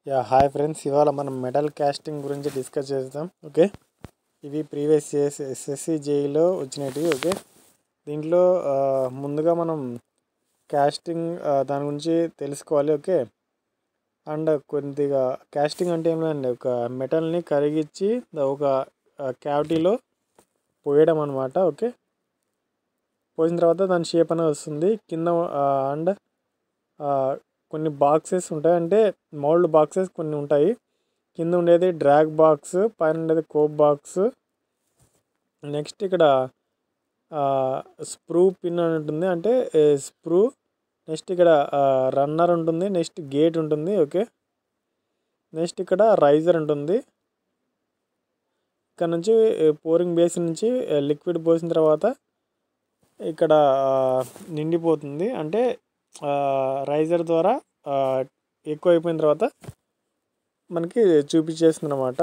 yeah hi friends ఇవాళ మనం metal casting గురించి డిస్కస్ చేద్దాం ఓకే ఇవి ప్రీవియస్ ఇయర్స్ ఎస్ఎస్సి జేఈలో వచ్చినవి ఓకే దీంట్లో ఆ, ముందుగా మనం కాస్టింగ్ ఆ, దాని గురించి తెలుసుకోవాలి ఓకే అండ్ కొద్దిగా కాస్టింగ్ అంటే ఏం లేదండి ఒక మెటల్ని కరిగించి ద- ఒక క్యావిటీలో పోయడం అనమాట ఓకే పోసిన తర్వాత దాని షేప్ అనేది వస్తుంది కింద అండ్ కొన్ని బాక్సెస్ ఉంటాయి అంటే మౌల్డ్ బాక్సెస్ కొన్ని ఉంటాయి కింద ఉండేది డ్రాగ్ బాక్స్ పైన ఉండేది కోప్ బాక్స్ నెక్స్ట్ ఇక్కడ స్ప్రూ పిన్ అని ఉంటుంది అంటే స్ప్రూ నెక్స్ట్ ఇక్కడ రన్నర్ ఉంటుంది నెక్స్ట్ గేట్ ఉంటుంది ఓకే నెక్స్ట్ ఇక్కడ రైజర్ ఉంటుంది ఇక్కడ నుంచి పోరింగ్ బేసిన్ నుంచి లిక్విడ్ పోసిన తర్వాత ఇక్కడ ఆ, నిండిపోతుంది అంటే రైజర్ ద్వారా ఆ, ఎక్కువ అయిపోయిన తర్వాత మనకి చూపించేస్తుంది అనమాట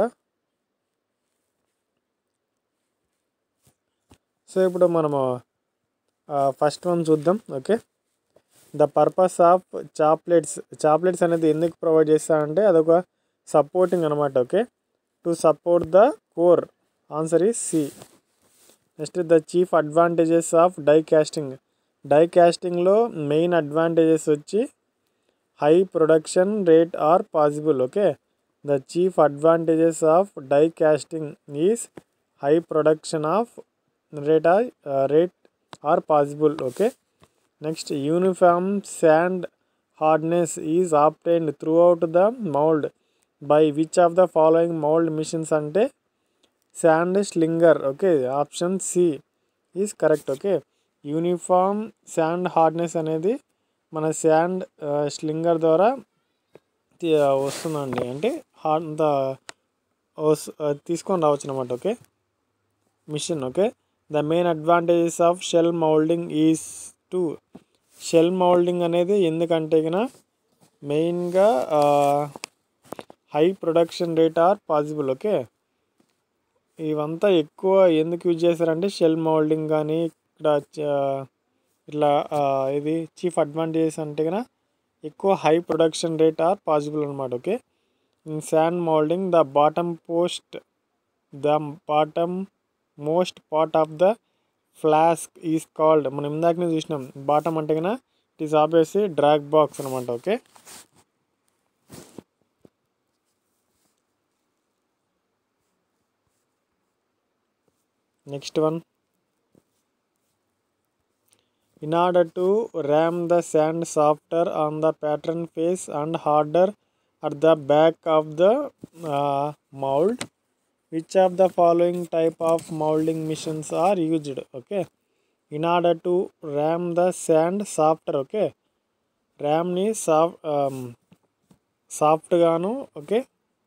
సో ఇప్పుడు మనము ఫస్ట్ వన్ చూద్దాం okay the purpose of chaplets chaplets అనేది ఎందుకు ప్రొవైడ్ చేస్తారంటే అదొక సపోర్టింగ్ అనమాట okay to support the core answer is C next the chief advantages of die casting die కాస్టింగ్లో మెయిన్ అడ్వాంటేజెస్ వచ్చి high production rate are possible okay the chief advantages of die casting is high production of rate are rate are possible okay next uniform sand hardness is obtained through out the mould by which of the following mould machines అంటే sand slinger okay option C is correct okay uniform sand hardness అనేది మన sand slinger ద్వారా తీ- వస్తుందండి అంటే hard అంత వస్- ఆ, తీసుకొని రావచ్చు అనమాట okay machine okay the main advantages of shell moulding is to shell moulding అనేది ఎందుకంటే గిన మెయిన్గా high production rate are possible okay ఇవంతా ఎక్కువ ఎందుకు యూజ్ చేస్తారంటే షెల్ మౌల్డింగ్ కానీ ఇక్కడ చ- ఇట్లా ఆ, ఇది చీఫ్ అడ్వాంటేజెస్ అంటే కనుక ఎక్కువ high production rate are possible అనమాట okay in sand moulding the bottom post the bottom most part of the flask is called మనం ఇందాకనే చూసినాం బాటమ్ అంటే కనుక it is obviously drag box అనమాట okay next one in order to ram the sand softer on the pattern face and harder at the back of the uh, mold which of the following type of molding machines are used okay in order to ram the sand softer okay ram ni soft um, soft గాను okay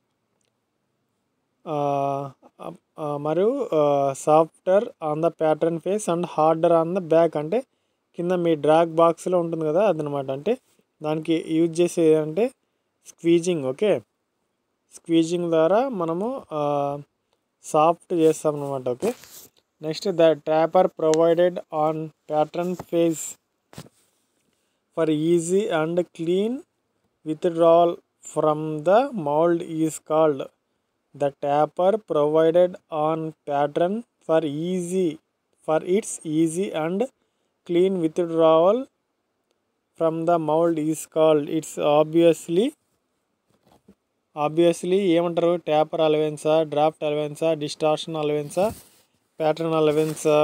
మరియు softer on the pattern face and harder on the back అంటే కింద మీ drag బాక్స్లో ఉంటుంది కదా అదనమాట అంటే దానికి యూజ్ చేసేది అంటే స్క్వీజింగ్ ఓకే స్క్వీజింగ్ ద్వారా మనము సాఫ్ట్ చేస్తాం అనమాట okay next the taper provided on pattern face for easy and clean withdrawal from the mold is called the tapper provided on pattern for easy for its easy and clean withdrawal from the mold is called it's obviously obviously ఏమంటారు taper అలవెన్సా draft అలవెన్సా distortion అలవెన్సా pattern అలవెన్సా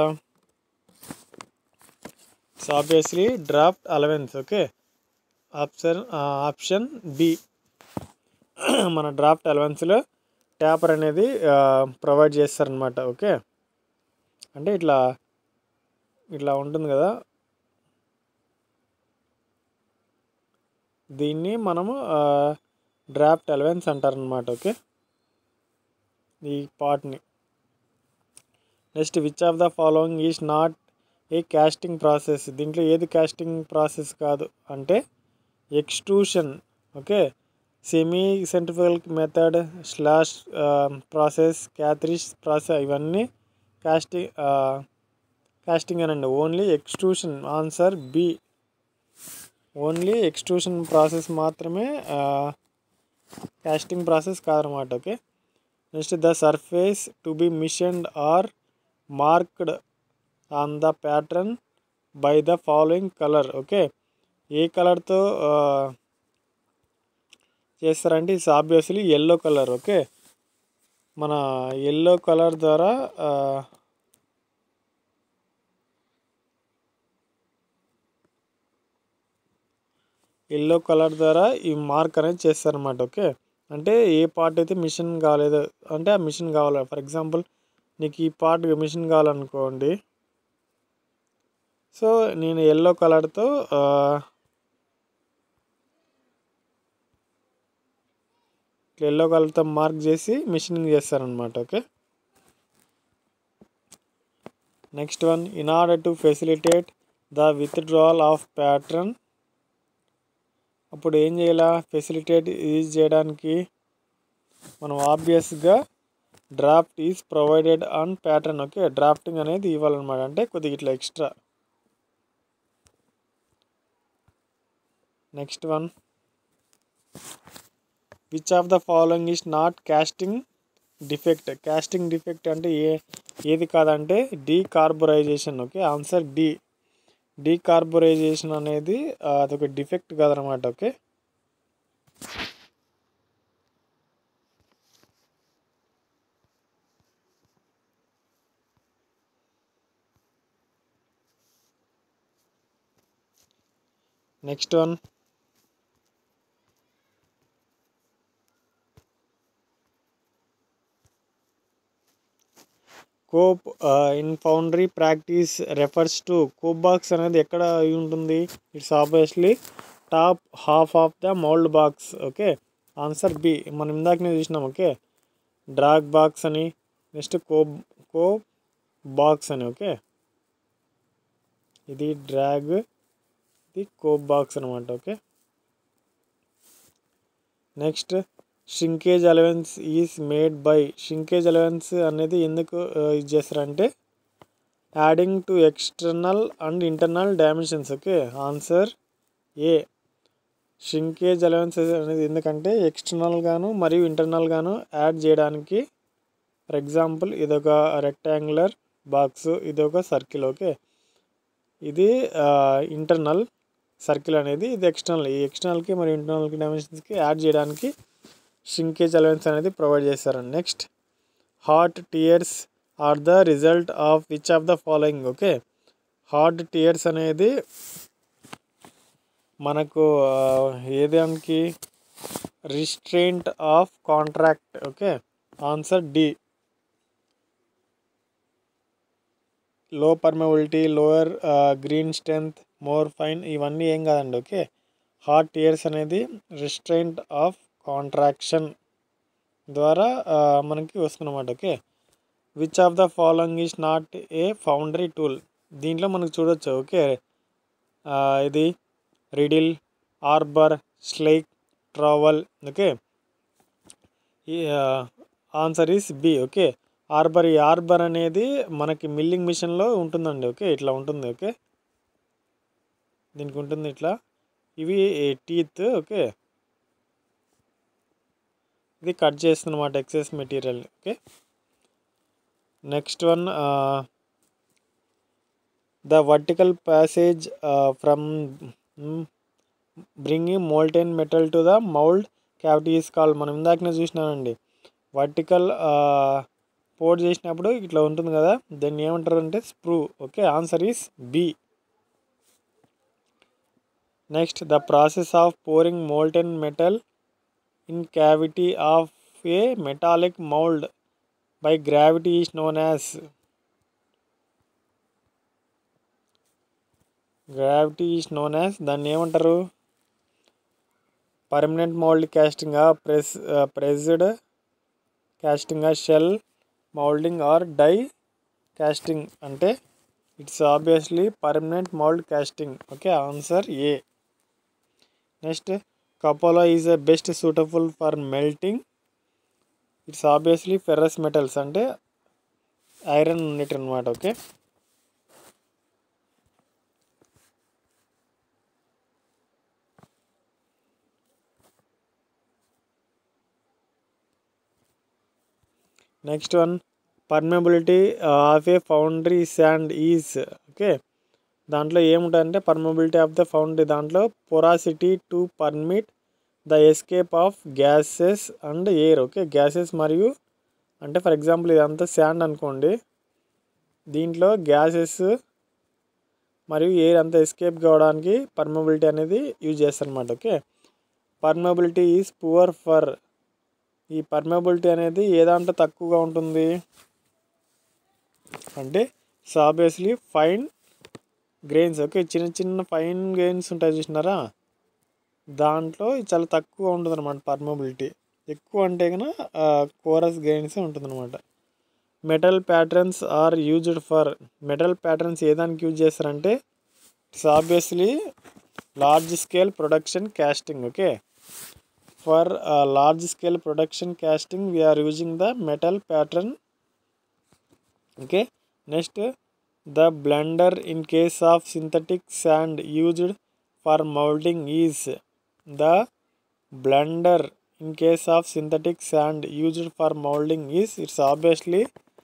it's obviously draft allowance okay option option B మన draft అలవెన్స్లో taper అనేది provide చేస్తారనమాట okay అంటే ఇట్లా ఇట్లా ఉంటుంది కదా దీన్ని మనము డ్రాఫ్ట్ అలవెన్స్ అంటారనమాట ఓకే ఈ పార్ట్ని next which of the following is not a casting process దీంట్లో ఏది కాస్టింగ్ ప్రాసెస్ కాదు అంటే extrusion okay semi centrifugal method slash process క్యాథరిష్ ప్రాసెస్ ఇవన్నీ కాస్టింగ్ కాస్టింగ్ అనండి only extrusion answer B only extrusion process మాత్రమే క్యాస్టింగ్ ప్రాసెస్ కాదనమాట okay next the surface to be machined or marked on the pattern by the following colour okay ఏ కలర్తో చేస్తారంటే it's obviously yellow colour okay మన yellow colour ద్వారా ఆ, yellow colour ద్వారా ఈ మార్క్ అనేది చేస్తారనమాట ఓకే అంటే ఏ పార్ట్ అయితే మిషన్ కాలేదో అంటే ఆ మిషన్ కావాలి ఫర్ ఎగ్జాంపుల్ నీకు ఈ పార్ట్ మిషన్ కావాలనుకోండి సో నేను ఎల్లో కలర్తో ఎల్లో కలర్తో మార్క్ చేసి మిషనింగ్ చేస్తారనమాట okay next one in order to facilitate the withdrawal of pattern అప్పుడు ఏం చేయాలా ఫెసిలిటేట్ యూజ్ చేయడానికి మనం ఆబ్వియస్గా draft is provided on pattern okay drafting అనేది ఇవ్వాలన్నమాట అంటే కొద్దిగా ఇట్లా extra next one which of the following is not casting defect casting defect అంటే ఏ ఏది కాదంటే decarburisation okay answer D decarburisation అనేది ఆ, అదొక డిఫెక్ట్ కాదనమాట okay next one cope in foundry practice refers to cope box అనేది ఎక్కడ అయి ఉంటుంది it's obviously top half of the mould box okay answer B మనం ఇందాకనే చూసినాం ఓకే డ్రాగ్ బాక్స్ అని నెక్స్ట్ కోప్ కోప్ బాక్స్ అని ఓకే ఇది డ్రాగ్ ఇది కోప్ బాక్స్ అనమాట okay next shrinkage allowance is made by shrinkage allowance అనేది ఎందుకు ఇది చేస్తారంటే adding to external and internal dimensions okay answer A shrinkage allowance అనేది ఎందుకంటే ఎక్స్టర్నల్ గాను మరియు ఇంటర్నల్ గాను యాడ్ చేయడానికి ఫర్ ఎగ్జాంపుల్ ఇదొక రెక్టాంగులర్ బాక్స్ ఇదొక సర్కిల్ ఓకే ఇది ఇంటర్నల్ సర్కిల్ అనేది ఇది ఎక్స్టర్నల్ ఈ ఎక్స్టర్నల్కి మరియు ఇంటర్నల్కి డైమెన్షన్స్కి యాడ్ చేయడానికి షింకేజ్ అలవెన్స్ అనేది ప్రొవైడ్ చేస్తారు next hot tears are the result of which of the following okay hot tears అనేది మనకు ఆ, ఏదానికి restraint of contract okay answer D low permeability lower green strength more fine ఇవన్నీ ఏం కాదండి ఓకే హార్ట్ టియర్స్ అనేది restraint of contraction ద్వారా ఆ, మనకి వస్తుందన్నమాట okay which of the following is not a foundry tool దీంట్లో మనకు చూడొచ్చు ఓకే ఆ, ఇది riddle arbor slick trowel okay ఈ answer is B okay arbor ఈ ఆర్బర్ అనేది మనకి మిల్లింగ్ మిషన్లో ఉంటుందండి ఓకే ఇట్లా ఉంటుంది ఓకే దీనికి ఉంటుంది ఇట్లా ఇవి టీత్ ఓకే ఇది కట్ చేస్తుందన్నమాట excess material okay next one the vertical passage from bringing molten metal to the mould cavity is call మనం ఇందాకనే చూసినానండి వర్టికల్ పోర్ట్ చేసినప్పుడు ఇట్లా ఉంటుంది కదా దాన్ని ఏమంటారు అంటే sprue okay answer is B next the process of pouring molten metal in cavity of a metallic mould by gravity is known as gravity is known as దాన్ని ఏమంటారు permanent mould casting press pressed casting shell moulding or die casting అంటే it's obviously permanent mould casting okay answer A next cupola is a best suitable for melting it's obviously ferrous metals అంటే iron ఉన్నట్టు అనమాట okay next one permeability of a foundry sand is okay దాంట్లో ఏముంటుందంటే permeability of the foundry దాంట్లో porosity to permit the escape of gases and air okay gases మరియు అంటే for example ఇదంతా sand అనుకోండి దీంట్లో గ్యాసెస్ మరియు ఎయిర్ అంతా ఎస్కేప్ కావడానికి పర్మబిలిటీ అనేది యూజ్ చేస్తారనమాట okay permeability is poor for ఈ పర్మబిలిటీ అనేది ఏ దాంట్లో తక్కువగా ఉంటుంది అంటే ఆబ్వియస్లీ ఫైన్ గ్రెయిన్స్ ఓకే చిన్న చిన్న ఫైన్ గ్రెయిన్స్ ఉంటాయి చూసినారా దాంట్లో ఇది చాలా తక్కువ ఉంటుంది అనమాట పర్మబిలిటీ ఎక్కువ అంటే కన్నా కోరస్ గ్రెయిన్స్ ఉంటుంది అనమాట metal patterns are used for metal patterns ఏ దానికి యూజ్ చేస్తారంటే it's obviously large scale production casting okay for large scale production casting we are using the metal pattern okay next the blender in case of synthetic sand used for moulding is the blender in case of synthetic sand used for moulding is it's obviously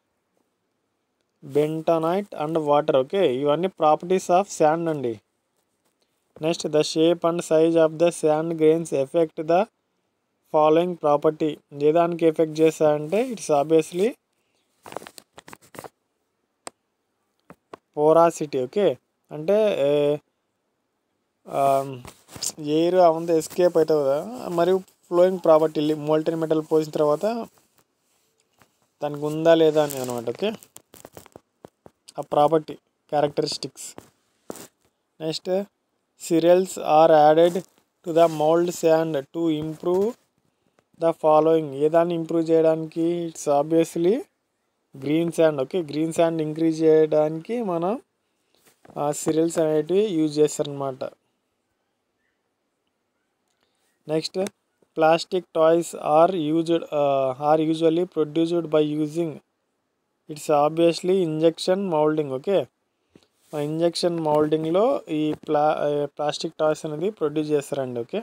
bentonite and water okay ఇవన్నీ properties of sand అండి next the shape and size of the sand grains effect the following property ఏ దానికి effect చేస్తాయంటే it's obviously porosity okay అంటే air అవంతా escape అవుతుంది కదా మరియు ఫ్లోయింగ్ ప్రాపర్టీ మోల్టెన్ మెటల్ పోసిన తర్వాత దానికి ఉందా లేదా అని అనమాట ఓకే ఆ property characteristics next cereals are added to the mould sand to improve the following ఏ దాన్ని ఇంప్రూవ్ చేయడానికి it's obviously green sand okay green sand increase చేయడానికి మనం సిరియల్స్ అనేటివి యూజ్ చేస్తారనమాట next plastic toys are used are usually produced by using it's obviously injection moulding okay injection మౌల్డింగ్లో ఈ ప్లా ప్లాస్టిక్ టాయ్స్ అనేది ప్రొడ్యూస్ చేస్తారండి okay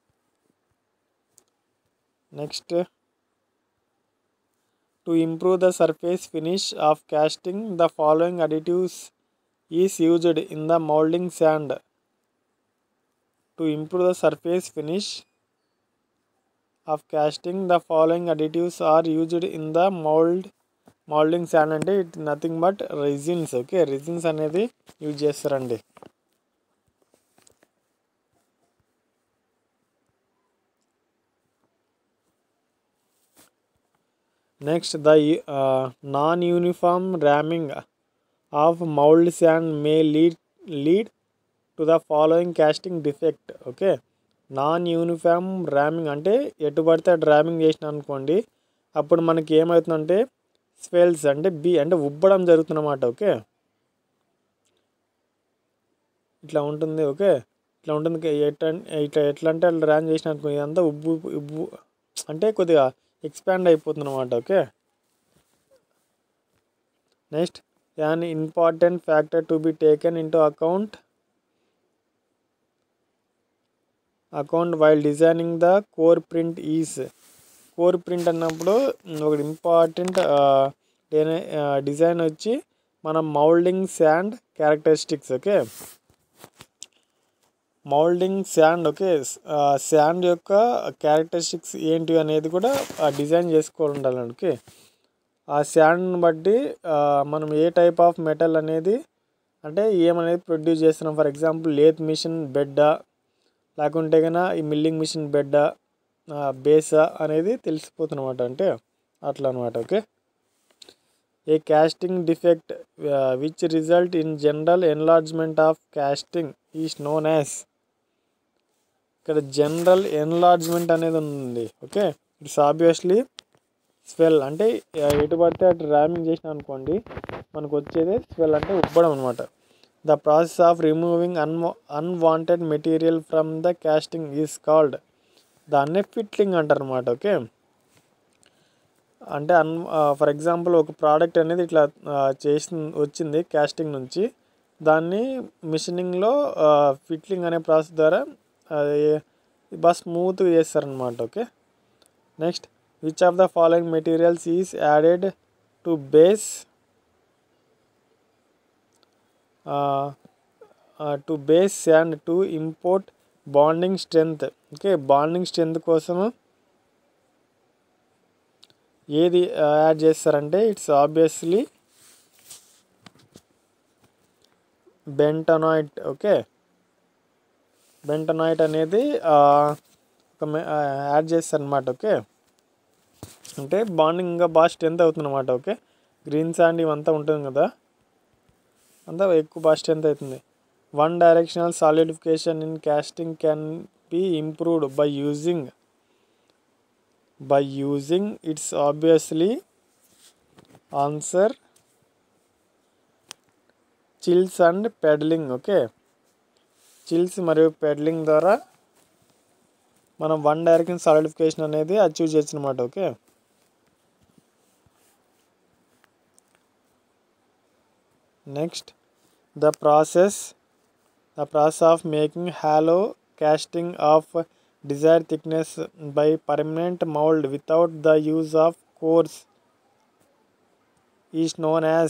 next to improve the surface finish of casting the following additives is used in the moulding sand to improve the surface finish of casting the following additives are used in the mould moulding sand అంటే it nothing but resins okay resins అనేది use చేస్తారండి next the non uniform ramming of mould sand may lead lead to the following casting defect okay non uniform ramming అంటే ఎటు పడితే అటు ramming చేసిన అనుకోండి అప్పుడు మనకి ఏమవుతుందంటే స్వెల్స్ అంటే బి అంటే ఉబ్బడం జరుగుతుందన్నమాట ఓకే ఇట్లా ఉంటుంది ఓకే ఇట్లా ఉంటుంది ఎట్లా ఇట్లా ఎట్లా అంటే అట్లా ర్యాన్ చేసిన అనుకో ఇదంతా ఉబ్బు ఉబ్బు అంటే కొద్దిగా ఎక్స్పాండ్ అయిపోతుంది అనమాట okay next an important factor to be taken into account account while designing the core print is core print అన్నప్పుడు ఒకటి ఇంపార్టెంట్ డిజైన్ వచ్చి మన moulding sand characteristics okay moulding sand okay sand యొక్క క్యారెక్టరిస్టిక్స్ ఏంటి అనేది కూడా డిజైన్ చేసుకోవాలి ఉండాలి ఓకే ఆ శాండ్ని బట్టి మనం ఏ టైప్ ఆఫ్ మెటల్ అనేది అంటే ఏమనేది ప్రొడ్యూస్ చేస్తున్నాం ఫర్ ఎగ్జాంపుల్ లేత్ మిషన్ బెడ్డా లేకుంటే కన్నా ఈ మిల్లింగ్ మిషన్ బెడ్డా బేసా అనేది తెలిసిపోతున్నమాట అంటే అట్లా అనమాట okay a casting defect which result in general enlargement of casting is known as ఇక్కడ జనరల్ ఎన్లార్జ్మెంట్ అనేది ఉంది ఓకే ఇట్స్ ఆబ్వియస్లీ స్వెల్ అంటే ఎటు పడితే అటు ర్యామింగ్ చేసిన అనుకోండి మనకు వచ్చేది స్వెల్ అంటే ఉబ్బడం అనమాట the process of removing un unwanted material from the casting is called దాన్నే ఫిట్లింగ్ అంటారు అనమాట ఓకే అంటే అన్ ఫర్ ఎగ్జాంపుల్ ఒక ప్రోడక్ట్ అనేది ఇట్లా చేసి వచ్చింది కాస్టింగ్ నుంచి దాన్ని మిషనింగ్లో ఫిట్లింగ్ అనే ప్రాసెస్ ద్వారా అది బాగా స్మూత్గా చేస్తారనమాట okay next which of the following materials is added to base to base and to import bonding strength okay bonding strength కోసము ఏది యాడ్ చేస్తారంటే it's obviously bentonite okay bentonite అనేది ఒక యాడ్ చేస్తారనమాట ఓకే అంటే బాండింగ్ ఇంకా బాగా స్ట్రెంత్ అవుతుంది అనమాట ఓకే గ్రీన్ శాండ్ ఇవంతా ఉంటుంది కదా అంతా ఎక్కువ బాగా స్ట్రెంత్ అవుతుంది one directional solidification in casting can be improved by using by using it's obviously answer chills and pedalling okay chills మరియు పెడలింగ్ ద్వారా మనం వన్ డైరెక్షన్ సాలిడిఫికేషన్ అనేది అచీవ్ చేయొచ్చు అనమాట okay next the process the process of making hollow casting of desired thickness by permanent mold without the use of cores is known as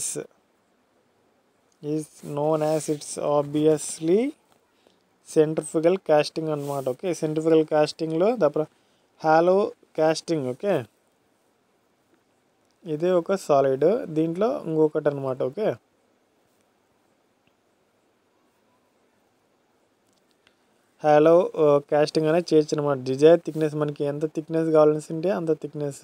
is known as it's obviously centrifugal casting అనమాట okay centrifugal కాస్టింగ్లో the hollow casting okay ఇది ఒక solid దీంట్లో ఇంకొకటి అనమాట okay hollow casting అనేది చేయొచ్చు అనమాట డిజైర్ థిక్నెస్ మనకి ఎంత థిక్నెస్ కావాల్సి ఉంటే అంత thickness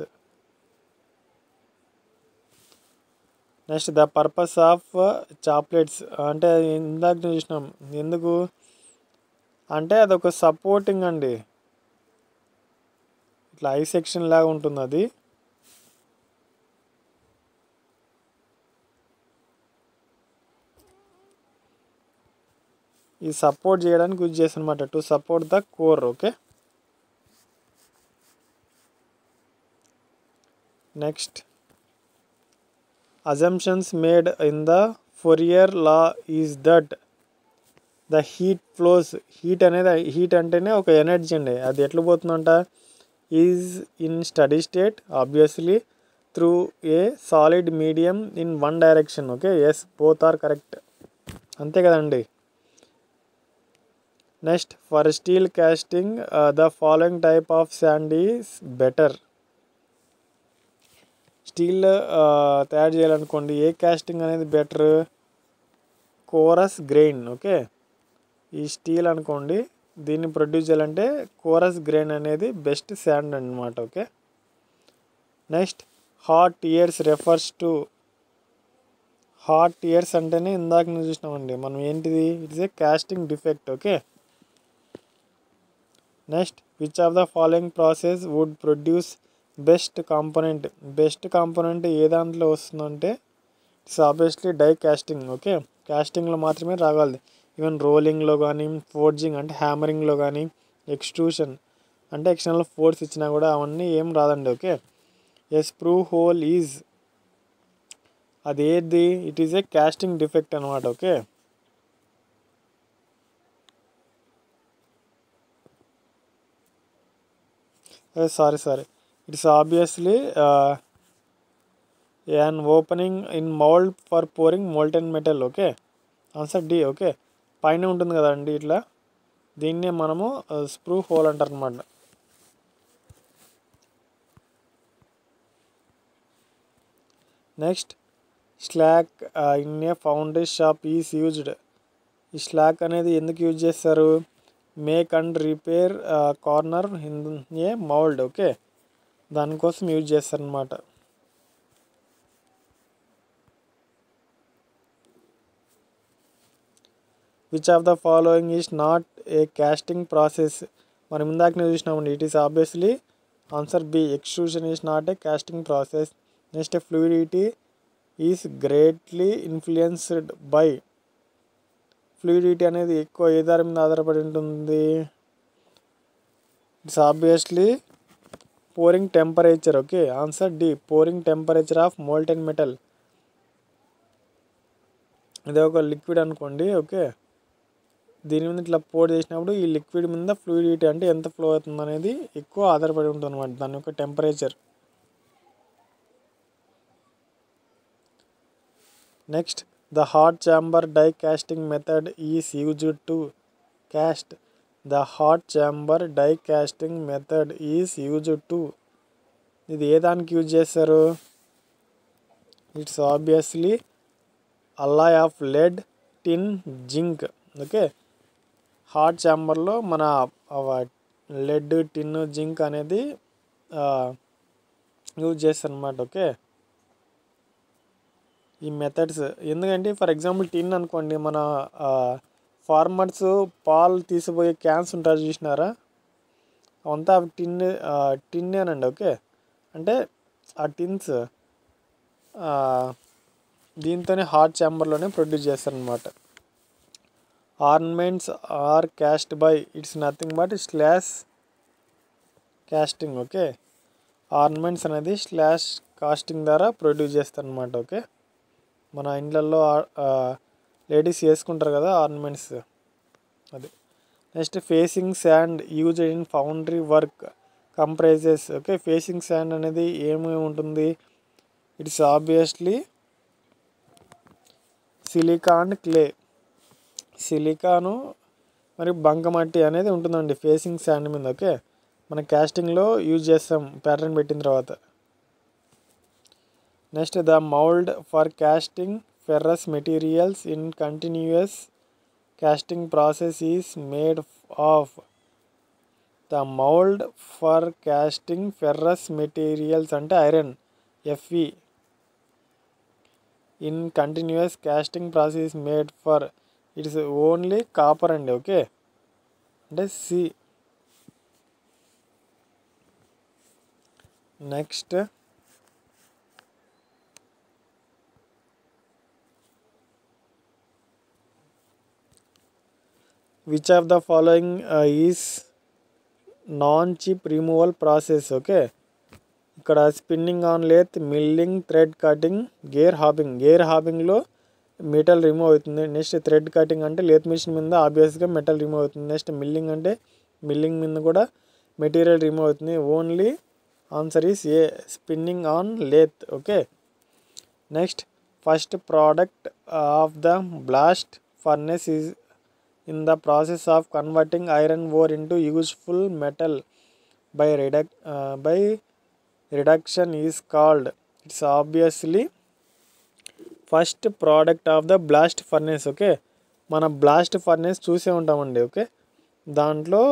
next the purpose of chaplets అంటే ఇందాక చూసినాం ఎందుకు అంటే అదొక సపోర్టింగ్ అండి ఇట్లా ఐ సెక్షన్ లాగా ఉంటుంది అది ఈ సపోర్ట్ చేయడానికి యూజ్ చేస్తాను అనమాట to support the core okay next assumptions made in the Fourier law is that the heat flows heat అనేది హీట్ అంటేనే ఒక ఎనర్జీ అండి అది ఎట్లా పోతుందంట is in steady state obviously through a solid medium in one direction okay yes both are correct అంతే కదండి next for steel casting the following type of sand is better steel తయారు చేయాలనుకోండి ఏ కాస్టింగ్ అనేది బెటర్ కోరస్ గ్రెయిన్ ఓకే ఈ steel అనుకోండి దీన్ని produce చేయాలంటే కోరస్ గ్రెయిన్ అనేది బెస్ట్ శాండ్ అనమాట okay next hot tears refers to hot tears అంటేనే ఇందాక నుంచి చూసినామండి మనం ఏంటిది it's a casting defect okay next which of the following process would produce best component best component ఏ దాంట్లో వస్తుందంటే it's obviously die casting okay కాస్టింగ్లో మాత్రమే రాగలదు ఈవెన్ రోలింగ్లో కానీ ఫోర్జింగ్ అంటే హ్యామరింగ్లో కానీ ఎక్స్ట్రూషన్ అంటే ఎక్స్టర్నల్ ఫోర్స్ ఇచ్చినా కూడా అవన్నీ ఏం రాదండి okay a sprue hole is అది ఏది it is a casting defect అనమాట okay sorry sorry it's obviously an opening in mould for pouring molten metal okay answer D okay పైన ఉంటుంది కదండి ఇట్లా దీన్నే మనము స్ప్రూ హోల్ అంటారు అనమాట next slack in a foundry shop is used ఈ స్లాక్ అనేది ఎందుకు యూజ్ చేస్తారు make and repair corner in a mould okay దానికోసం యూజ్ చేస్తారనమాట which of the following is not a casting process మనం ఇందాకనే చూసినామండి it is obviously answer B extrusion is not a casting process next fluidity is greatly influenced by fluidity అనేది ఎక్కువ ఏ దారి మీద ఆధారపడి ఉంటుంది it's obviously pouring temperature okay answer D pouring temperature of molten metal ఇది ఒక లిక్విడ్ అనుకోండి ఓకే దీని మీద ఇట్లా పోర్ చేసినప్పుడు ఈ లిక్విడ్ మీద ఫ్లూయిడిటీ అంటే ఎంత ఫ్లో అవుతుంది అనేది ఎక్కువ ఆధారపడి ఉంటుంది అనమాట దాని యొక్క temperature next the hot chamber die casting method is used to cast the hot chamber die casting method is used to ఇది ఏ దానికి యూజ్ చేస్తారు it's obviously alloy of lead tin zinc okay hot ఛాంబర్లో మన lead tin zinc అనేది use చేస్తారు అనమాట okay ఈ మెథడ్స్ ఎందుకంటే ఫర్ ఎగ్జాంపుల్ టిన్ అనుకోండి మన ఫార్మర్స్ పాలు తీసిపోయే క్యాన్స్ ఉంటారు చూసినారా అవంతా టిన్ టిన్నేనండి ఓకే అంటే ఆ టిన్స్ దీంతోనే హాట్ ఛాంబర్లోనే ప్రొడ్యూస్ చేస్తారనమాట ornaments are cast by it's nothing but slush casting okay ornaments అనేది స్లాష్ కాస్టింగ్ ద్వారా ప్రొడ్యూస్ చేస్తారనమాట ఓకే మన ఇండ్లల్లో లేడీస్ వేసుకుంటారు కదా ఆర్నమెంట్స్ అది next facing sand use in foundry work comprises okay facing sand అనేది ఏమి ఉంటుంది it's obviously silicon clay silicon మరి బంకమట్టి అనేది ఉంటుందండి ఫేసింగ్ శాండ్ మీద ఓకే మన క్యాస్టింగ్లో యూజ్ చేస్తాం ప్యాటర్న్ పెట్టిన తర్వాత next the mould for casting ferrous materials in continuous casting process is made of the mold for casting ferrous materials అంటే iron F E in continuous casting process made for it's only copper అండి okay అంటే C next which of the following is non chip removal process okay ఇక్కడ spinning on lathe milling thread cutting gear hobbing gear హాబింగ్లో metal remove అవుతుంది next thread cutting అంటే lathe machine మీద ఆబ్వియస్గా metal remove అవుతుంది next milling అంటే milling మీద కూడా మెటీరియల్ రిమూవ్ అవుతుంది only answer is a spinning on lathe okay next first product of the blast furnace is in the process of converting iron ore into useful metal by reduc- uh, by reduction is called it's obviously first product of the blast furnace okay మన blast furnace చూసే ఉంటామండి ఓకే దాంట్లో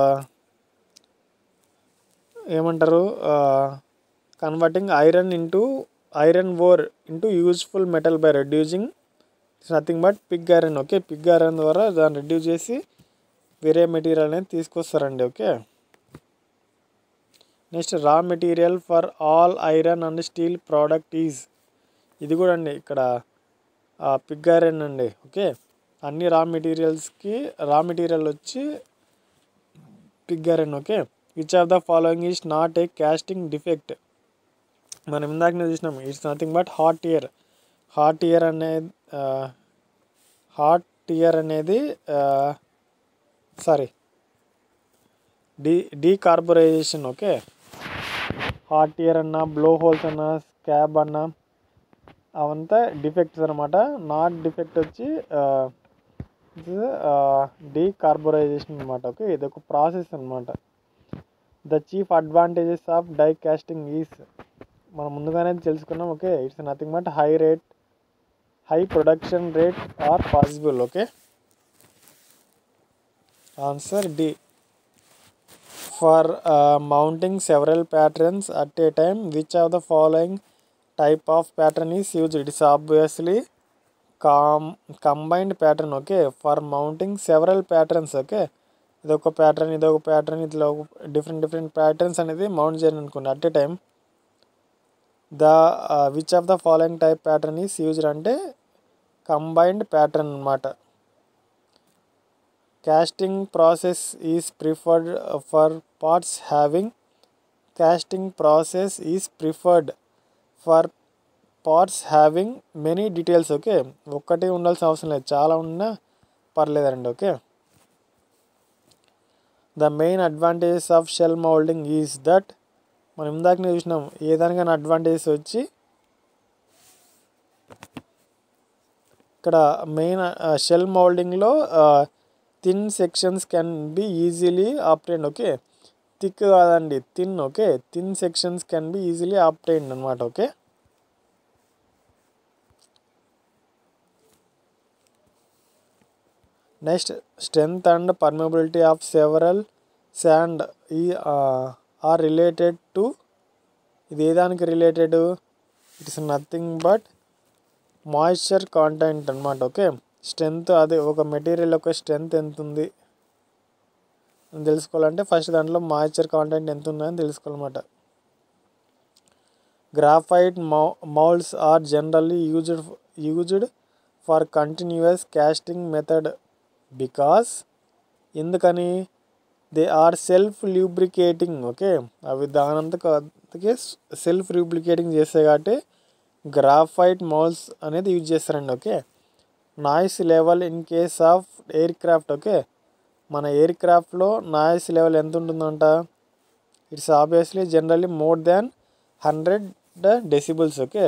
ఏమంటారు converting iron into iron ore into useful metal by reducing it's nothing but pig iron okay pig iron ద్వారా దాన్ని reduce చేసి వేరే మెటీరియల్ అనేది తీసుకొస్తారండి okay next raw material for all iron and steel product is ఇది కూడా అండి ఇక్కడ పిగ్ ఐరన్ అండి ఓకే అన్ని రా మెటీరియల్స్కి రా మెటీరియల్ వచ్చి pig iron okay which of the following is not a casting defect మనం ఇందాకనే చూసినాం it's nothing but hot tear hot tear అనేది హాట్ ఇయర్ అనేది సారీ డీ డీకార్బొరైజేషన్ ఓకే హాట్ ఇయర్ అన్న బ్లో హోల్స్ అన్న స్కాబ్ అన్న అవంతా డిఫెక్ట్స్ అనమాట నాట్ డిఫెక్ట్ వచ్చి డీకార్బొరైజేషన్ అనమాట ఓకే ఇది ఒక ప్రాసెస్ అనమాట the chief advantages of die casting is మనం ముందుగానే తెలుసుకున్నాం okay it's nothing but high rate high production rate are possible okay answer D for mounting several patterns at a time which of the following type of pattern is use it is obviously కామ్ combined pattern okay for mounting several patterns okay ఇదొక pattern ఇదొక pattern ఇట్లా different different patterns అనేది mount చేయాలి అనుకోండి at A time the which of the following type pattern is used అంటే combined pattern అనమాట casting process is preferred for parts having casting process is preferred for parts having many details okay ఒక్కటే ఉండాల్సిన అవసరం లేదు చాలా ఉన్నా పర్లేదండి okay the main advantages of shell moulding is that మనం ఇందాకనే చూసినాం ఏదానికైనా అడ్వాంటేజెస్ వచ్చి ఇక్కడ మెయిన్ షెల్ మౌల్డింగ్లో thin sections can be easily obtain okay thick కాదండి thin okay thin sections can be easily obtain అనమాట okay next strength and permeability of several sand ఈ ఆర్ రిలేటెడ్ టు ఇది ఏ దానికి related it's nothing but moisture content అనమాట okay strength అదే ఒక material యొక్క స్ట్రెంగ్త్ ఎంత ఉంది అని తెలుసుకోవాలంటే ఫస్ట్ దాంట్లో మాయిశ్చర్ కాంటెంట్ ఎంత ఉందని తెలుసుకోవాలన్నమాట గ్రాఫైట్ మౌ moulds are generally used used for continuous casting method because ఎందుకని they are self lubricating okay అవి దానంతకే సెల్ఫ్ ల్యూబ్రికేటింగ్ చేస్తాయి కాబట్టి గ్రాఫైట్ మౌల్స్ అనేది యూజ్ చేస్తారండి okay noise level in case of aircraft okay మన ఎయిర్ క్రాఫ్ట్లో నాయిస్ లెవెల్ ఎంత ఉంటుందంట it's obviously generally more than hundred decibels okay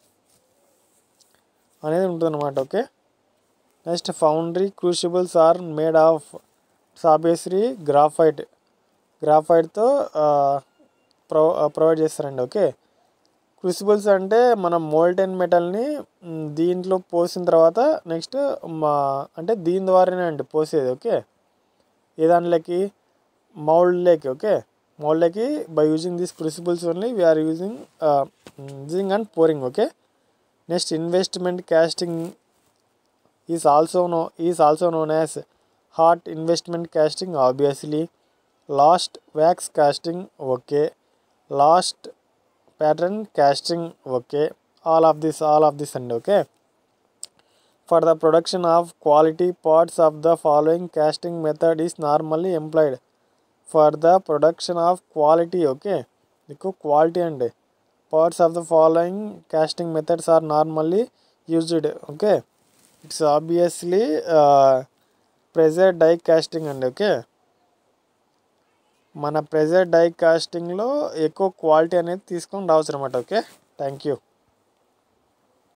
అనేది ఉంటుందన్నమాట okay next foundry crucibles are made of it's obviously graphite గ్రాఫైట్తో ప్రొ ప్రొవైడ్ చేస్తారండి ఓకే క్రూసిబుల్స్ అంటే మనం మోల్టెన్ మెటల్ని దీంట్లో పోసిన తర్వాత నెక్స్ట్ మా అంటే దీని ద్వారానే అండి పోసేది ఓకే ఏ దాంట్లోకి మౌల్డ్లోకి ఓకే మౌల్డ్లోకి by using these crucibles only we are using using and pouring okay next investment casting is also no is also known as hot investment casting obviously lost wax casting okay lost pattern casting okay all of this all of this and okay for the production of quality parts of the following casting method is normally employed for the production of quality okay మీకు quality అండి parts of the following casting methods are normally used okay it's obviously pressure die casting అండి okay మన pressure die కాస్టింగ్లో ఎక్కువ quality అనేది తీసుకొని రావచ్చు అనమాట ఓకే థ్యాంక్ యూ